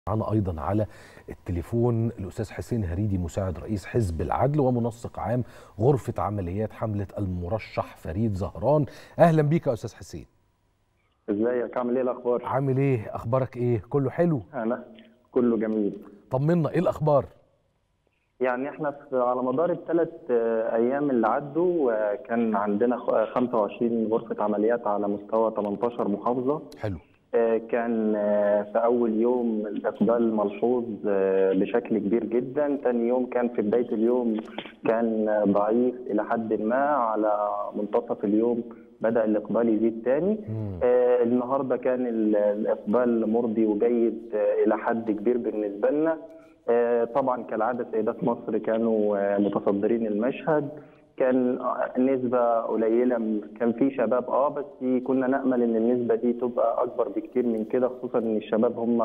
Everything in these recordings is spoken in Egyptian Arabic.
معنا ايضا على التليفون الاستاذ حسين هريدي مساعد رئيس حزب العدل ومنسق عام غرفه عمليات حمله المرشح فريد زهران اهلا بيك يا استاذ حسين ازيك عامل ايه الاخبار عامل ايه اخبارك ايه كله حلو انا كله جميل طمنا ايه الاخبار يعني احنا في على مدار الثلاث ايام اللي عدوا آه، كان عندنا خ- 25 غرفه عمليات على مستوى 18 محافظه حلو آه، كان آه، في اول يوم الاقبال ملحوظ آه، بشكل كبير جدا ثاني يوم كان في بدايه اليوم كان آه، ضعيف الى حد ما على منتصف اليوم بدا الاقبال يزيد تاني مم. آه، النهارده كان ال- الاقبال مرضي وجيد آه، الى حد كبير بالنسبه لنا آه، طبعا كالعاده سيدات مصر كانوا آه، متصدرين المشهد كان آه، نسبة قليلة من- كان في شباب اه بس كنا نأمل ان النسبة دي تبقى اكبر بكتير من كده خصوصا ان الشباب هم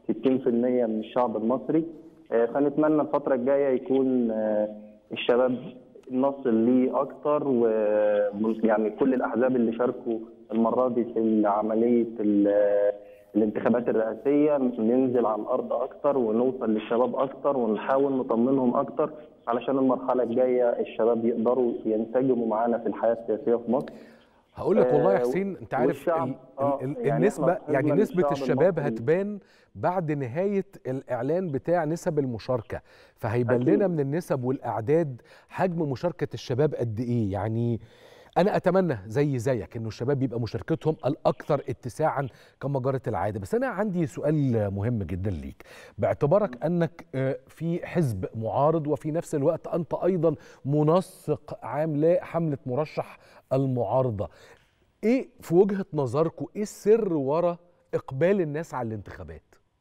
60% من الشعب المصري آه، فنتمنى الفترة الجاية يكون آه، الشباب نصل ليه اكتر و يعني كل الاحزاب اللي شاركوا المرة دي في عملية ال- الانتخابات الرئاسية ننزل على الأرض أكتر ونوصل للشباب أكتر ونحاول نطمنهم أكتر علشان المرحلة الجاية الشباب يقدروا ينسجموا معانا في الحياة السياسية في مصر هقول لك والله يا آه، حسين انت عارف والشعب- ال آه، ال يعني النسبه إحنا يعني حزبنا نسبه للشعب الشباب المصري. هتبان بعد نهايه الاعلان بتاع نسب المشاركه فهيبان أكيد. لنا من النسب والاعداد حجم مشاركه الشباب قد ايه يعني انا اتمنى زي زيك انه الشباب يبقى مشاركتهم الاكثر اتساعا كما جرت العاده بس انا عندي سؤال مهم جدا ليك باعتبارك انك آه، في حزب معارض وفي نفس الوقت انت ايضا منسق عام لحمله مرشح المعارضه ايه في وجهه نظركم ايه السر ورا اقبال الناس على الانتخابات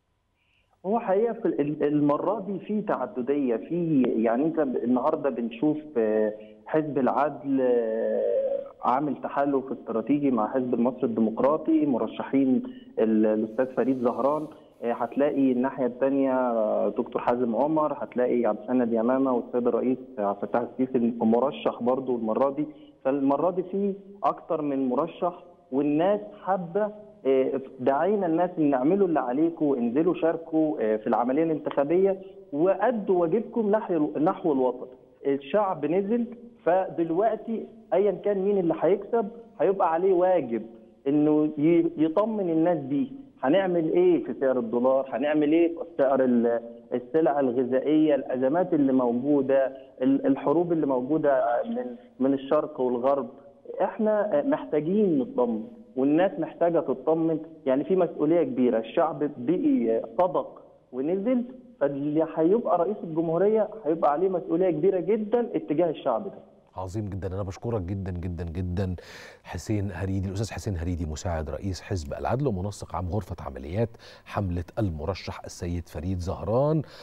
هو حقيقة في ال- المرة دي في تعددية في يعني أنت ب- النهاردة بنشوف آه، حزب العدل آه، عامل تحالف استراتيجي مع حزب المصري الديمقراطي مرشحين ال- الأستاذ فريد زهران آه، هتلاقي الناحية الثانية آه، دكتور حازم عمر هتلاقي عبد السند يمامة والسيد الرئيس عبد الفتاح السيسي مرشح برضو المرة دي فالمرة دي في أكتر من مرشح والناس حابة آه، دعينا الناس ان اعملوا اللي عليكم انزلوا شاركوا آه، في العمليه الانتخابيه وادوا واجبكم نحو نحو الوطن. الشعب نزل فدلوقتي ايا كان مين اللي هيكسب هيبقى عليه واجب انه ي- يطمن الناس دي هنعمل ايه في سعر الدولار؟ هنعمل ايه في سعر ال- السلع الغذائيه، الازمات اللي موجوده، ال- الحروب اللي موجوده من من الشرق والغرب احنا محتاجين نطمن والناس محتاجه تطمن يعني في مسؤوليه كبيره الشعب بقي صدق ونزل فاللي هيبقى رئيس الجمهوريه هيبقى عليه مسؤوليه كبيره جدا اتجاه الشعب ده عظيم جدا انا بشكرك جدا جدا جدا حسين هريدي الاستاذ حسين هريدي مساعد رئيس حزب العدل ومنسق عام غرفه عمليات حمله المرشح السيد فريد زهران